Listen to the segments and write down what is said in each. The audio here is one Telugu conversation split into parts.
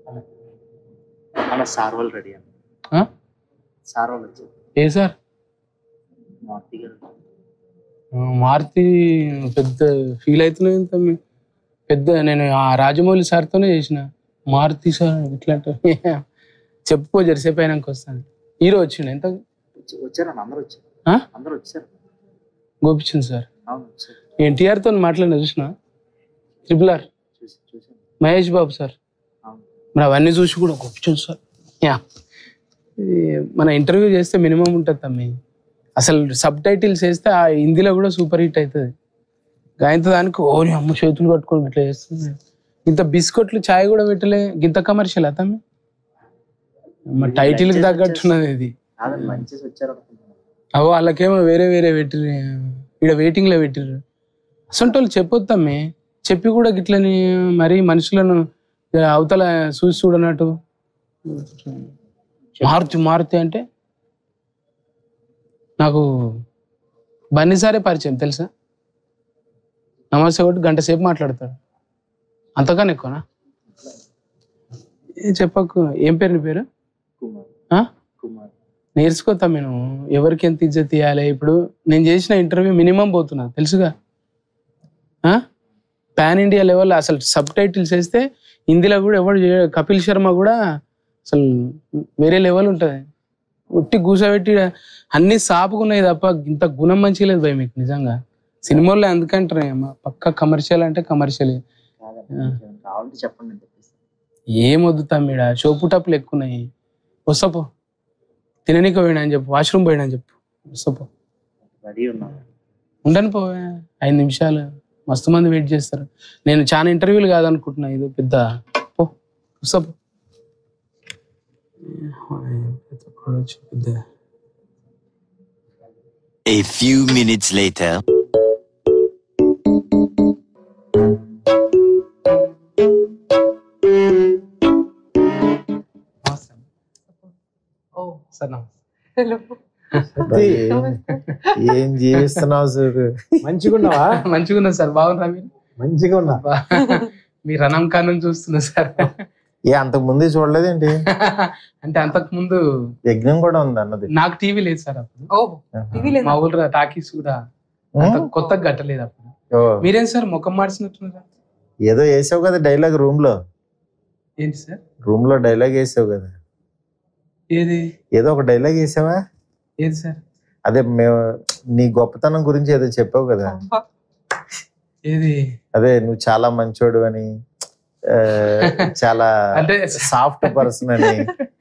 మన సార్ వాళ్ళు రెడీ అని ఆ? సార్ వాళ్ళు వచ్చారు ఏ సార్ మార్తి గారు ఆ, మారుతి పెద్ద ఫీల్ అవుతున్నాయి తమ్మి పెద్ద నేను ఆ రాజమౌళి సార్తోనే చేసిన మారుతి సార్ ఇట్లా అంటే చెప్పుకో జరిసేపు అయినాక వస్తాను హీరో వచ్చిండు ఎంత వచ్చి- వచ్చారన్న అందరూ వచ్చారు ఆ? అందరూ వచ్చారు గోపించింది సార్ అవును వచ్చారు ఎన్టీఆర్ తో మాట్లాడిన చూసిన ట్రిపుల్ ఆర్ చూసి చూసాను మహేష్ బాబు సార్ అవును మరి అవన్నీ చూసి కూడా గొప్పచూడు సార్ యా ఇది మన ఇంటర్వ్యూ చేస్తే మినిమం ఉంటుంది తమ్మి అసలు సబ్ టైటిల్స్ వేస్తే ఆ హిందీలో కూడా సూపర్ హిట్ అవుతుంది గాయంత దానికి ఓ నీ అమ్మ చేతులు కట్టుకొని ఇట్లా చేస్తుంది ఇంత బిస్కెట్లు చాయ్ కూడా పెట్టలే గింత కమర్షియల్ తమ్మి మా టైటిల్ కి తగ్గట్టున్నది ఇది కాదండి మంచిగా వచ్చారు అనుకుంటున్నాను అవో వాళ్ళకేమో వేరే వేరే పెట్టిర్రు ఇక్కడ వెయిటింగ్ లో పెట్టిర్రు అసలు వాళ్ళు చెప్పొద్దమ్మే చెప్పి కూడా గిట్లని మరి మనుషులను అవతల చూసి చూడనట్టు మారుతి మారుతి అంటే నాకు బన్నీసారే పరిచయం తెలుసా నమస్తే ఒకటి గంట సేపు మాట్లాడతాడు అంతకన్నా ఎక్కువనా ఏం చెప్పకు ఏం పేరు నీ పేరు కుమార్ ఆ? కుమార్ నేర్చుకోతా నేను ఎవరికి ఎంత ఇజ్జత్ ఇవ్వాలి ఇప్పుడు నేను చేసిన ఇంటర్వ్యూ మినిమం పోతున్నా తెలుసుగా పాన్ ఇండియా లెవెల్ అసలు సబ్ టైటిల్స్ వేస్తే హిందీలో కూడా ఎవరు చేయ- కపిల్ శర్మ కూడా అసలు వేరే లెవెల్ ఉంటుంది ఉట్టి కూసబెట్టి అన్ని సాపుకున్నాయి తప్ప ఇంత గుణం మంచిగా లేదు భయ మీకు నిజంగా సినిమాల్లో ఎందుకంటారు ఏమో పక్క కమర్షియల్ అంటే కమర్షియల్ కాదండి ఇంకేమైనా కావాలంటే చెప్పండి నేను తెప్పిస్తాను ఏం వద్దుతా మీడ చోపు టప్పులు ఎక్కువ ఉన్నాయి వస్తపో తిననీకి పోయినా అని చెప్పు వాష్రూమ్ పోయినా అని చెప్పు వస్తపో రెడీ ఉన్నాను ఉండను పో ఐదు నిమిషాలు మస్తు మంది వెయిట్ చేస్తారు నేను చాలా ఇంటర్వ్యూలు కాదనుకుంటున్నా ఇది పెద్ద పో వస్తపో పెద్ద A few minutes later. Oh sir ఏం జీవిస్తున్నావు చూడు మంచిగా ఉన్నావా మంచిగా ఉన్నా సార్ బాగున్నా మీరు మంచిగా ఉన్నా బా. మీ రణం కానం చూస్తున్నా సార్ ఏ అంతకు ముందే చూడలేదేంటి అంటే అంతకు ముందు యజ్ఞం కూడా ఉంది అన్నది నాకు టీవీ లేదు సార్ అప్పుడు ఓ ఆహా. టీవీ లేదా మా ఊళ్ళో టాకీస్ కూడా అంత కొత్తగా కట్టలేదు అప్పుడు ఓ, మీరేం సార్ ముఖం మార్చినట్టున్నారు ఏదో వేసావు కదా డైలాగ్ రూమ్ లో ఏంటి సార్ రూమ్ లో డైలాగ్ వేసావు కదా ఏది ఏదో ఒక డైలాగ్ వేసావా ఏది సార్ అదే మేము నీ గొప్పతనం గురించి ఏదో చెప్పావు కదా ఏది అదే నువ్వు చాలా మంచోడు అని ఆ, చాలా అంటే సాఫ్ట్ పర్సన్ అని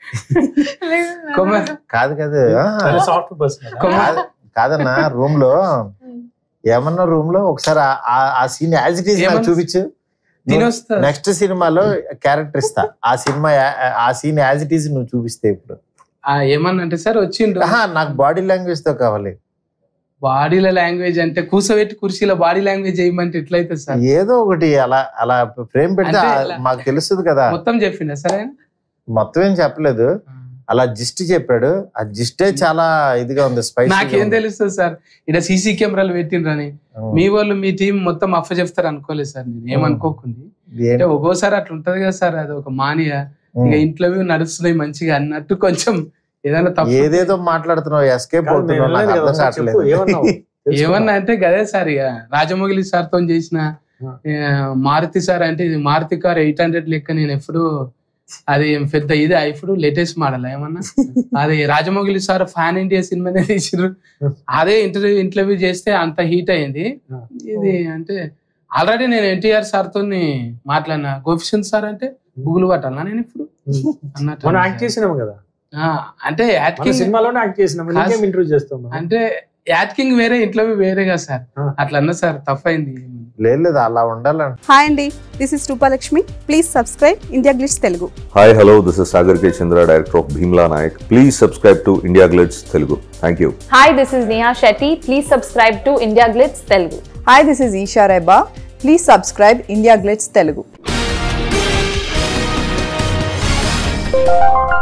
కొమ్మ- కాదు కదా ఆ, సాఫ్ట్ పర్సన్ కాదు- కాదన్నా రూమ్ లో ఏమన్నా రూమ్ లో ఒకసారి ఆ- ఆ- ఆ సీన్ యాజ్ ఇట్ ఈస్ నాకు ఏమన్నా? చూపించు తినొస్తా నెక్స్ట్ సినిమాలో క్యారెక్టర్ ఇస్తా ఆ సినిమా యా- ఆ సీన్ యాజ్ ఇట్ ఈస్ నువ్వు చూపిస్తే ఇప్పుడు ఆ, ఏమన్నా అంటే సార్ వచ్చిండు ఆహా, నాకు బాడీ లాంగ్వేజ్ తో కావాలి బాడీల లాంగ్వేజ్ అంటే కూసబెట్టి కుర్చీలో బాడీ లాంగ్వేజ్ చేయమంటే ఎట్లయితే సార్ ఏదో ఒకటి అలా అలా ఫ్రేమ్ పెడితే అంటే ఆ- ఇలా- మాకు తెలుస్తుంది కదా మొత్తం చెప్పిండ సరే ఆయన? మొత్తం ఏం చెప్పలేదు అలా జిస్ట్ చెప్పాడు ఆ జిస్టే చాలా ఇదిగా ఉంది స్పైస్ నాకేం తెలుస్తుంది సార్ ఇక్కడ సీసీ కెమెరాలు పెట్టిండ్రని మీ వాళ్ళు మీ టీం మొత్తం అఫ చెప్తారు అనుకోలేదు సార్ నేను ఏమనుకోకుంది అంటే ఒక్కోసారి అట్లా ఉంటది కదా సార్ అది ఒక మానియ ఇక ఇంట్లో నడుస్తున్నాయి మంచిగా అన్నట్టు కొంచెం ఏదైనా తప్పు ఏదేదో మాట్లాడుతున్నావు ఎస్కేప్ కాదు, నేను అవుతున్నావు నాకు వినలేదు కదా, అర్థం ఒకసారి చెప్పు, కావట్లేదు ఏమన్నావు? తెలుసుకున్నా. ఏమన్నా అంటే గదే సార్ ఇక రాజమౌళి సార్ తో చేసిన ఆ. ఆ, మారుతి సార్ అంటే ఇది మారుతి కార్ ఎయిట్ హండ్రెడ్ లెక్క నేను ఎప్పుడు అది పెద్ద ఇది ఇప్పుడు లేటెస్ట్ మోడల్ ఏమన్నా అది రాజమౌళి సార్ ఫ్యాన్ ఇండియా సినిమానే తీసిర్రు అదే ఇంటర్వ్యూ ఇంటర్వ్యూ చేస్తే అంత హీట్ అయింది ఆ. ఇది అంటే ఆల్రెడీ నేను ఎన్టీఆర్ సార్ తోని మాట్లాడినా గోపిచంద్ సార్ అంటే గుగులు పట్టాలా నేను ఇప్పుడు అన్నట్టు మనం యాక్ట్ చేసినాము కదా ఆ, అంటే మన యాక్టింగ్ సినిమాలోనే యాక్ట్ చేసినాము కాదు. ఇంకేం ఇంటర్వ్యూ చేస్తాం మనం? అంటే యాక్టింగ్ వేరే ఇంటర్వ్యూ వేరే కదా సార్ ఆ. అట్లా అన్న సార్ తప్పైంది లేదు లేదు అలా ఉండాలంట హాయ్ అండి this is Rupalakshmi please subscribe India Glitz Telugu Hi, hello, this is Sagar K. Chandra, director of Bhimla Nayak. Please subscribe to India Glitz Telugu. Thank you. Hi, this is Neha Shetty. Please subscribe to India Glitz Telugu. Hi this is Esha Reba please subscribe India Glitz Telugu